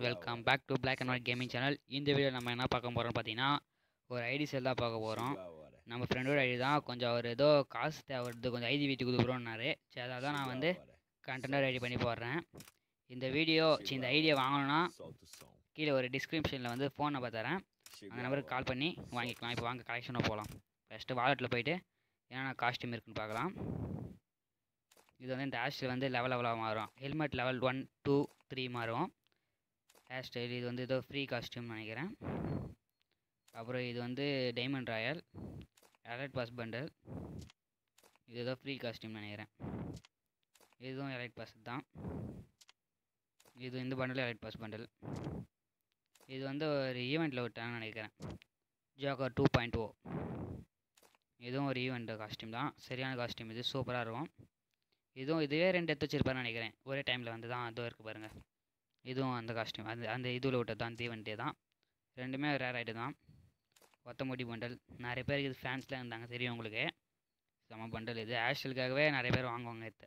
Welcome back to Black and white gaming channel இந்த video நம்ம என்ன பார்க்க போகிறோம்னு பார்த்தீங்கன்னா ஒரு ஐடி செல் தான் பார்க்க போகிறோம் நம்ம ஃப்ரெண்டோட ஐடி தான் கொஞ்சம் அவர் ஏதோ காசு தேவைப்படுது கொஞ்சம் ஐடி வீட்டுக்கு கொடுக்குறோன்னாரு சரி அதான் தான் நான் வந்து கண்டென்ட் ரெடி பண்ணி போடுறேன் இந்த வீடியோ சி இந்த ஐடியா வாங்கணும்னா கீழே ஒரு டிஸ்கிரிப்ஷனில் வந்து ஃபோன் நம்பர் தரேன் அந்த நம்பருக்கு கால் பண்ணி வாங்கிக்கலாம் இப்போ வாங்க கலெக்ஷனாக போகலாம் ஃபஸ்ட்டு வாலெட்டில் போயிட்டு என்னென்ன காஸ்டியூம் இருக்குன்னு பார்க்கலாம் இது வந்து இந்த ஹேர் வந்து லெவல் லெவலாக மாறும் helmet level one two three மாறும் ஹேர் ஸ்டைல் இது வந்து ஏதோ ஃப்ரீ காஸ்டியூம் நினைக்கிறேன் அப்புறம் இது வந்து diamond royal elite pass bundle இது ஏதோ ஃப்ரீ காஸ்டியூம் நினைக்கிறேன் இதுவும் எலைட் பாஸ் தான் இது இந்த பண்டல் எலைட் பாஸ் பண்டல் இது வந்து ஒரு ஈவெண்ட்டில் விட்டாங்கன்னு நினைக்கிறேன் ஜோக்கர் டூ பாயிண்ட் ஓ இதுவும் ஒரு ஈவெண்ட் காஸ்டியூம் தான் சரியான காஸ்டியூம் இது சூப்பராக இருக்கும் இதுவும் இதுவே ரெண்டு எடுத்து வச்சிருப்பாருன்னு நினைக்கிறேன் ஒரே டைமில் வந்து தான் அதுவும் இருக்குது பாருங்கள் இதுவும் அந்த காஸ்டியூம் அந்த அந்த இதில் விட்டது தான் தீவன்ட்டே தான் ரெண்டுமே ரேர் ஆகிட்டு தான் ஒத்தமுடி பண்டல் நிறைய பேருக்கு இது ஃபேன்ஸ்லாம் இருந்தாங்க தெரியும் உங்களுக்கு செம பண்டல் இது ஆஷலுக்காகவே நிறைய பேர் வாங்குவாங்க இது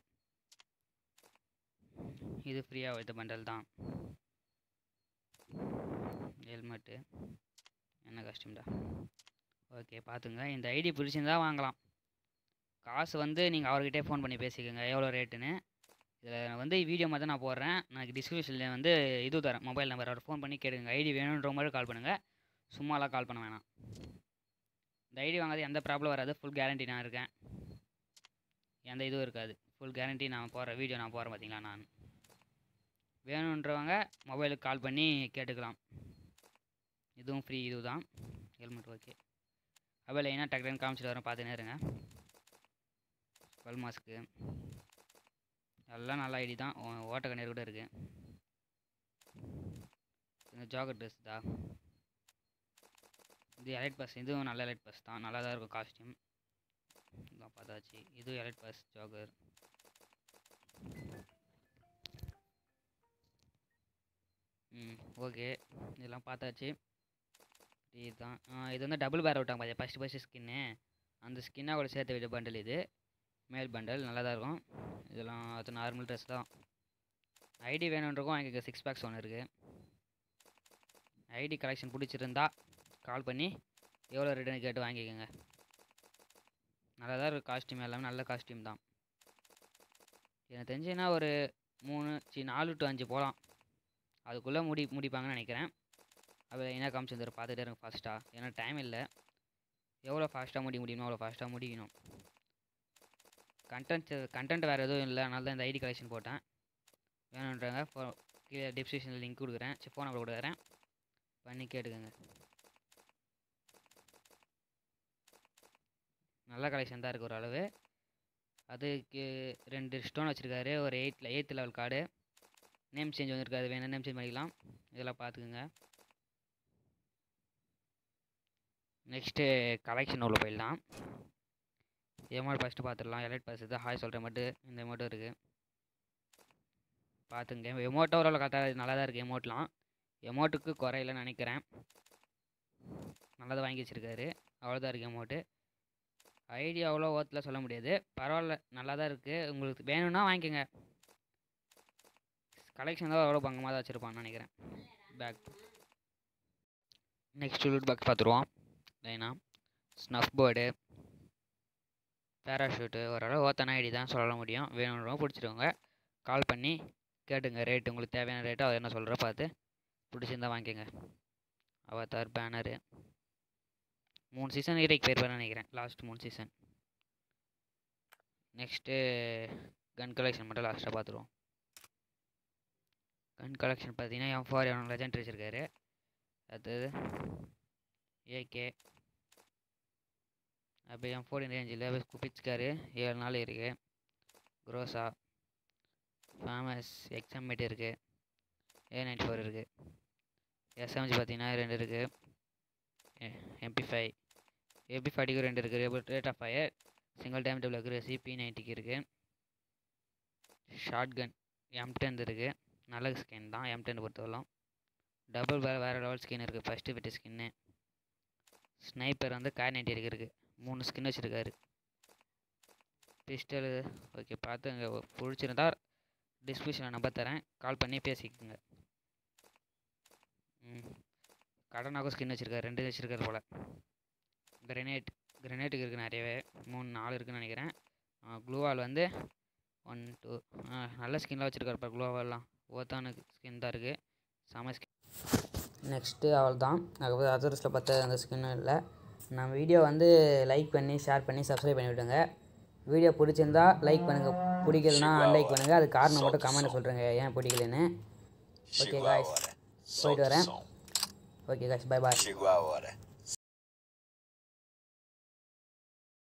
இது ஃப்ரீயாக வைத்த பண்டல் தான் ஹெல்மெட்டு என்ன காஸ்டியூம்டா ஓகே பார்த்துங்க இந்த ஐடி பிடிச்சிருந்தா வாங்கலாம் காசு வந்து நீங்கள் அவர்கிட்டே ஃபோன் பண்ணி பேசிக்கோங்க எவ்வளோ ரேட்டுன்னு இதில் வந்து வீடியோ மாதிரி நான் போடுறேன் நான் டிஸ்கிரிப்ஷனில் வந்து இது தரேன் மொபைல் நம்பர் அவர் ஃபோன் பண்ணி கேளுங்க ஐடி வேணுன்ற மாதிரி கால் பண்ணுங்கள் சும்மாலாம் கால் பண்ண வேணாம் இந்த ஐடி வாங்காது எந்த ப்ராப்ளம் வராது ஃபுல் கேரண்டி நான் இருக்கேன் எந்த இதுவும் இருக்காது ஃபுல் கேரண்டி நான் போடுற வீடியோ நான் போடுறேன் பார்த்தீங்களா நான் வேணுன்றவங்க மொபைலுக்கு கால் பண்ணி கேட்டுக்கலாம் இதுவும் ஃப்ரீ இது தான் ஹெல்மெட் ஓகே அப்போ லைனாக டக்குன்னு காமிச்சிட்டு வரேன் பார்த்துனே இருங்க பல் மாஸ்க்கு எல்லாம் நல்ல ஐடி தான் ஓ- ஓட்ட கண்ணீர் கூட இருக்குது இந்த ஜாக்கெட் ட்ரெஸ் தான் இது எலைட் பஸ் இதுவும் நல்ல எலைட் பஸ் தான் நல்லா தான் இருக்கும் காஸ்டியூம் இதான் பார்த்தாச்சு இது எலைட் பஸ் ஜாகர் ம் ஓகே இதெல்லாம் பார்த்தாச்சு இதுதான் ஆ, இது வந்து டபுள் பேர் விட்டாங்க பாத்தியா ஃபஸ்ட்டு ஃபஸ்ட்டு ஸ்கின்னு அந்த ஸ்கின்னாக கூட சேர்த்து விட்ட பண்டல் இது மேல் பண்டல் நல்லா தான் இருக்கும் இதெல்லாம் அது நார்மல் ட்ரெஸ் தான் ஐடி வேணுன்றக்கும் எனக்கு சிக்ஸ் பேக்ஸ் ஒன்று இருக்குது ஐடி கலெக்ஷன் பிடிச்சிருந்தா கால் பண்ணி எவ்வளோ ரேட்டுன்னு கேட்டு வாங்கிக்கோங்க நல்லா தான் இருக்குது காஸ்டியூம் எல்லாமே நல்ல காஸ்டியூம் தான் எனக்கு தெரிஞ்சுன்னா ஒரு மூணு சி நாலு டு அஞ்சு போகலாம் அதுக்குள்ளே முடி முடிப்பாங்கன்னு நினைக்கிறேன் அது என்ன காமிச்சிருந்தாரு பார்த்துட்டே இருங்க ஃபாஸ்ட்டாக ஏன்னா டைம் இல்லை எவ்வளோ ஃபாஸ்ட்டாக முடிய முடியுமோ அவ்வளோ ஃபாஸ்ட்டாக முடிக்கணும் கண்டென்ட் கண்டென்ட் வேறு எதுவும் இல்லை அதனால தான் இந்த ஐடி கலெக்ஷன் போட்டேன் வேணுன்றவங்க ஃபோ கீழே டிஸ்கிரிப்ஷனில் லிங்க் கொடுக்குறேன் சரி ஃபோன் நம்பர் கொடுக்குறேன் பண்ணி கேட்டுக்கோங்க நல்ல கலெக்ஷன் தான் இருக்குது ஒரு அளவு அதுக்கு ரெண்டு ஸ்டோன் வச்சுருக்காரு ஒரு எயிட்டில் eighth level card name change வந்திருக்காது வேணும் நேம் சேஞ்ச் பண்ணிக்கலாம் இதெல்லாம் பார்த்துக்குங்க நெக்ஸ்ட்டு கலெக்ஷன் உள்ள போயிடலாம் எமௌண்ட் ஃபஸ்ட்டு பார்த்துடலாம் எலைட் பாஸ் இது ஹாய் சொல்கிற மட்டும் இந்த எமௌண்ட்டும் இருக்குது பார்த்துங்க எமௌண்ட்டும் ஓரளவு கரெக்டாக நல்லா தான் இருக்குது எமௌண்ட்லாம் எமௌண்ட்டுக்கு குறையிலன்னு நினைக்கிறேன் நல்லா தான் வாங்கி வச்சுருக்காரு அவ்வளோதான் இருக்குது எமௌண்ட்டு ஐடியா அவ்வளோ ஓத்தில் சொல்ல முடியாது பரவாயில்ல நல்லா தான் இருக்குது உங்களுக்கு வேணும்னா வாங்கிக்கோங்க கலெக்ஷன் தான் அவ்வளோ பங்கமாக தான் வச்சுருப்பான்னு நினைக்கிறேன் பேக் நெக்ஸ்ட் லூட் பேக் பார்த்துருவோம் லைனா ஸ்னஃப் போர்டு பேராஷூட்டு ஓரளவு ஓத்தன ஐடி தான் சொல்ல முடியும் வேணுன்றவங்க பிடிச்சிருவாங்க கால் பண்ணி கேட்டுங்க ரேட்டு உங்களுக்கு தேவையான ரேட்டு அவர் என்ன சொல்கிற பார்த்து பிடிச்சிருந்தா வாங்கிக்கோங்க அவத்தார் பேனரு மூணு சீசன் இறைக்கு போயிருப்பேன்னு நினைக்கிறேன் லாஸ்ட் மூணு சீசன் நெக்ஸ்ட்டு கன் கலெக்ஷன் மட்டும் லாஸ்ட்டாக பார்த்துருவோம் கன் கலெக்ஷன் பார்த்தீங்கன்னா எம் ஃபார் எவன் லெஜண்ட் வச்சுருக்காரு அடுத்தது ஏகே அப்போ எம் ஃபோர்டின் ரேஞ்சில் குப்பிச்சுக்காரு ஏழு நாள் இருக்குது குரோசா ஃபேமஸ் எக்ஸாமேட் இருக்குது ஏ நைன்டி ஃபோர் இருக்குது எஸ்எம்ஜி பார்த்தீங்கன்னா ரெண்டு இருக்குது எம்பி ஃபைவ் எம்பி ஃபைவ்க்கு ரெண்டு இருக்குது rate of fire single time double இருக்குது சிபி நைன்ட்டிக்கு இருக்குது ஷார்ட் கன் எம் டென் இருக்குது நல்ல ஸ்கின் தான் எம் டென் பொறுத்தவரைக்கும் டபுள் வேறு வேறு லெவல் ஸ்கின் இருக்குது ஃபஸ்ட்டு ஃபிட்டு ஸ்கின்னு ஸ்னைப்பர் வந்து கார் நைன்ட்டி இருக்குது மூணு ஸ்கின் வச்சுருக்காரு பிஸ்டலு ஓகே பார்த்து அங்கே பிடிச்சிருந்தா டிஸ்கிரிப்ஷனில் நம்பர் தரேன் கால் பண்ணி பேசிக்கோங்க கடனாக்கும் ஸ்கின் வச்சுருக்காரு ரெண்டு வச்சுருக்காரு போல் கிரனேட் கிரனேட்டுக்கு இருக்குது நிறையவே மூணு நாலு இருக்குன்னு நினைக்கிறேன் க்ளூவால் வந்து ஒன் டூ நல்ல ஸ்கின்லாம் வச்சுருக்காரு இப்போ க்ளூவால்லாம் ஓத்தான ஸ்கின் தான் இருக்குது செம ஸ்கின் நெக்ஸ்ட்டு அவள் தான் அதுக்கப்புறம் அதர்ஸில் பார்த்த அந்த ஸ்கின்னும் இல்லை நம்ம வீடியோ வந்து லைக் பண்ணி ஷேர் பண்ணி சப்ஸ்கிரைப் பண்ணி விட்டுங்க வீடியோ பிடிச்சிருந்தா லைக் பண்ணுங்கள் பிடிக்கலனா அன்லைக் பண்ணுங்கள் அது காரணம் மட்டும் கமெண்ட் சொல்கிறேங்க ஏன் பிடிக்கலன்னு ஓகே காய்ஸ் போயிட்டு வரேன் okay guys bye bye Chegou a hora.